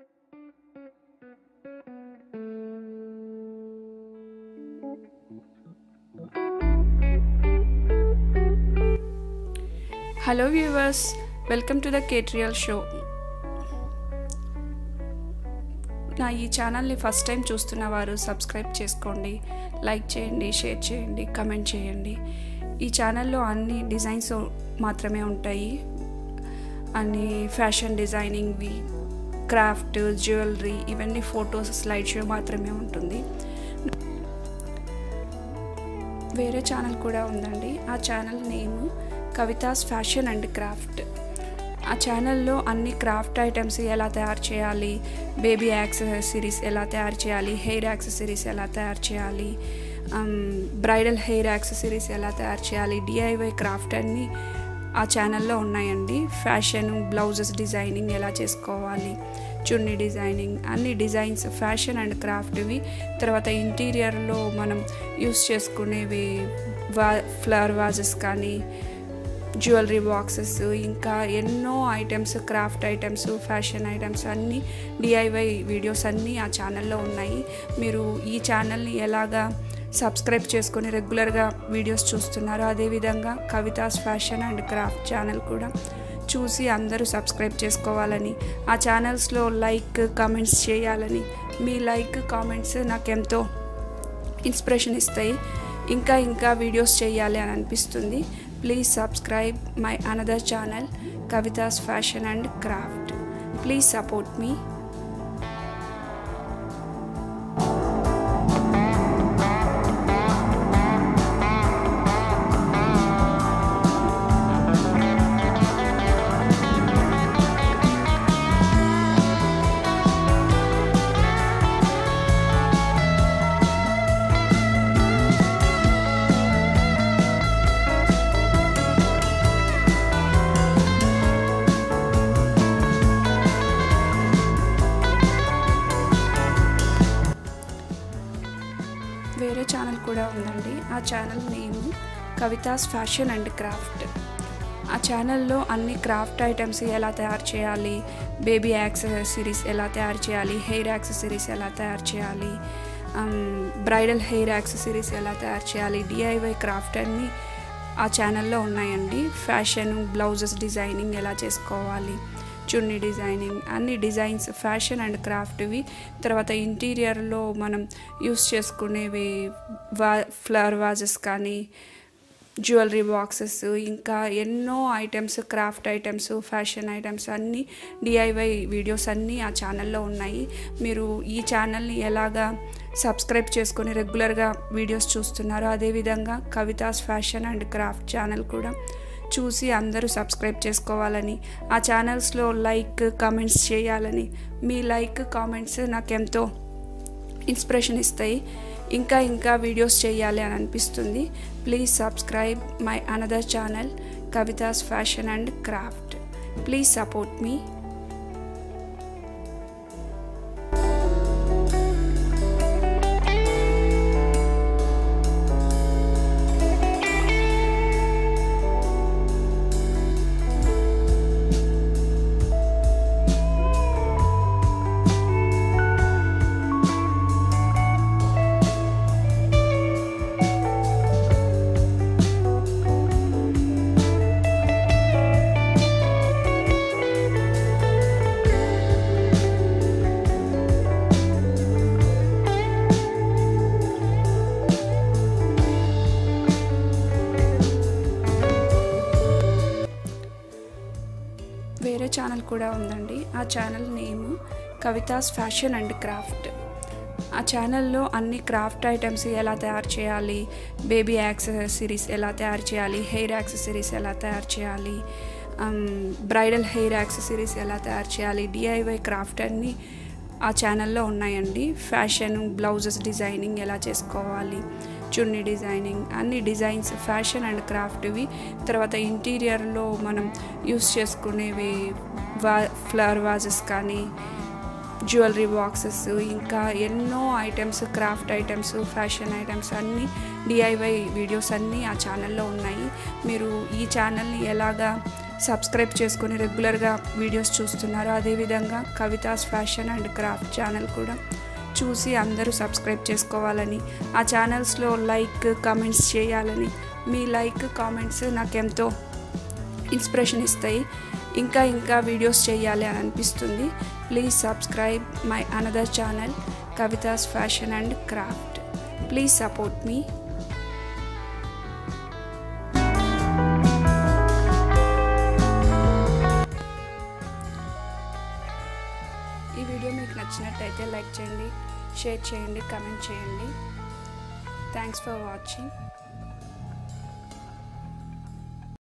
hello viewers welcome to the కేట్రియల్ show నా ఈ ఛానల్ని ఫస్ట్ టైం చూస్తున్న వారు సబ్స్క్రైబ్ చేసుకోండి లైక్ చేయండి షేర్ చేయండి కమెంట్ చేయండి ఈ ఛానల్లో అన్ని డిజైన్స్ మాత్రమే ఉంటాయి అన్ని ఫ్యాషన్ డిజైనింగ్వి క్రాఫ్ట్ జ్యువెలరీ ఇవన్నీ ఫొటోస్ స్లైడ్ షో మాత్రమే ఉంటుంది వేరే ఛానల్ కూడా ఉందండి ఆ channel name Kavitha's fashion and craft ఆ ఛానల్లో అన్ని క్రాఫ్ట్ ఐటమ్స్ ఎలా తయారు చేయాలి బేబీ యాక్సెసరీస్ ఎలా తయారు చేయాలి హెయిర్ యాక్సెసరీస్ ఎలా తయారు చేయాలి బ్రైడల్ హెయిర్ యాక్సెసరీస్ ఎలా తయారు చేయాలి డిఐవై క్రాఫ్ట్ అన్నీ ఆ ఛానల్లో ఉన్నాయండి ఫ్యాషన్ బ్లౌజెస్ డిజైనింగ్ ఎలా చేసుకోవాలి చున్నీ డిజైనింగ్ అన్ని డిజైన్స్ ఫ్యాషన్ అండ్ క్రాఫ్ట్వి తర్వాత ఇంటీరియర్లో మనం యూస్ చేసుకునేవి వా ఫ్లవర్ వాజెస్ కానీ జ్యువెలరీ బాక్సెస్ ఇంకా ఎన్నో items craft items fashion items అన్నీ డిఐవై వీడియోస్ అన్నీ ఆ ఛానల్లో ఉన్నాయి మీరు ఈ ఛానల్ని ఎలాగా సబ్స్క్రైబ్ చేసుకొని రెగ్యులర్గా వీడియోస్ చూస్తున్నారు అదేవిధంగా Kavitha's fashion and craft channel కూడా చూసి అందరూ సబ్స్క్రైబ్ చేసుకోవాలని ఆ ఛానల్స్లో లైక్ కామెంట్స్ చేయాలని మీ లైక్ కామెంట్స్ నాకెంతో ఇన్స్పిరేషన్ ఇస్తాయి ఇంకా ఇంకా వీడియోస్ చేయాలి అని అనిపిస్తుంది please subscribe my another channel Kavitha's fashion and craft please support మీ వేరే ఛానల్ కూడా ఉందండి ఆ channel name Kavitha's fashion and craft ఆ ఛానల్లో అన్ని క్రాఫ్ట్ ఐటమ్స్ ఎలా తయారు చేయాలి బేబీ యాక్సెసరీస్ ఎలా తయారు చేయాలి హెయిర్ యాక్సెసరీస్ ఎలా తయారు చేయాలి బ్రైడల్ హెయిర్ యాక్సెసరీస్ ఎలా తయారు చేయాలి డిఐవై క్రాఫ్ట్ అన్నీ ఆ ఛానల్లో ఉన్నాయండి ఫ్యాషన్ బ్లౌజెస్ డిజైనింగ్ ఎలా చేసుకోవాలి చున్నీ డిజైనింగ్ అన్ని డిజైన్స్ ఫ్యాషన్ అండ్ క్రాఫ్ట్వి తర్వాత ఇంటీరియర్లో మనం యూస్ చేసుకునేవి వా ఫ్లవర్ వాజెస్ కానీ జ్యువెలరీ బాక్సెస్ ఇంకా ఎన్నో items craft items fashion items అన్నీ డిఐవై వీడియోస్ అన్నీ ఆ ఛానల్లో ఉన్నాయి మీరు ఈ ఛానల్ని ఎలాగా సబ్స్క్రైబ్ చేసుకొని రెగ్యులర్గా వీడియోస్ చూస్తున్నారు అదేవిధంగా Kavitha's fashion and craft channel కూడా చూసి అందరూ సబ్స్క్రైబ్ చేసుకోవాలని ఆ ఛానల్స్లో లైక్ కామెంట్స్ చేయాలని మీ లైక్ కామెంట్స్ నాకెంతో ఇన్స్పిరేషన్ ఇస్తాయి ఇంకా ఇంకా వీడియోస్ చేయాలి అని అనిపిస్తుంది please subscribe my another channel Kavitha's fashion and craft please support మీ వేరే ఛానల్ కూడా ఉందండి ఆ channel name Kavitha's fashion and craft ఆ ఛానల్లో అన్ని క్రాఫ్ట్ ఐటమ్స్ ఎలా తయారు చేయాలి బేబీ యాక్సెసరీస్ ఎలా తయారు చేయాలి హెయిర్ యాక్సెసరీస్ ఎలా తయారు చేయాలి బ్రైడల్ హెయిర్ యాక్సెసరీస్ ఎలా తయారు చేయాలి డిఐవై క్రాఫ్ట్ అన్నీ ఆ ఛానల్లో ఉన్నాయండి ఫ్యాషన్ బ్లౌజెస్ డిజైనింగ్ ఎలా చేసుకోవాలి చున్నీ డిజైనింగ్ అన్ని డిజైన్స్ ఫ్యాషన్ అండ్ క్రాఫ్ట్వి తర్వాత ఇంటీరియర్లో మనం యూస్ చేసుకునేవి వా ఫ్లవర్ వాజెస్ కానీ జ్యువెలరీ బాక్సెస్ ఇంకా ఎన్నో items craft items fashion items అన్నీ డిఐవై వీడియోస్ అన్నీ ఆ ఛానల్లో ఉన్నాయి మీరు ఈ ఛానల్ని ఎలాగా సబ్స్క్రైబ్ చేసుకొని రెగ్యులర్గా వీడియోస్ చూస్తున్నారు అదేవిధంగా Kavitha's fashion and craft channel కూడా చూసి అందరూ సబ్స్క్రైబ్ చేసుకోవాలని ఆ ఛానల్స్లో లైక్ కామెంట్స్ చేయాలని మీ లైక్ కామెంట్స్ నాకెంతో ఇన్స్పిరేషన్ ఇస్తాయి ఇంకా ఇంకా వీడియోస్ చేయాలి అని అనిపిస్తుంది please subscribe my another channel Kavitha's fashion and craft please support మీ ఈ వీడియో మీకు నచ్చినట్టయితే లైక్ చేయండి షేర్ చేయండి కమెంట్ చేయండి థ్యాంక్స్ ఫర్ వాచింగ్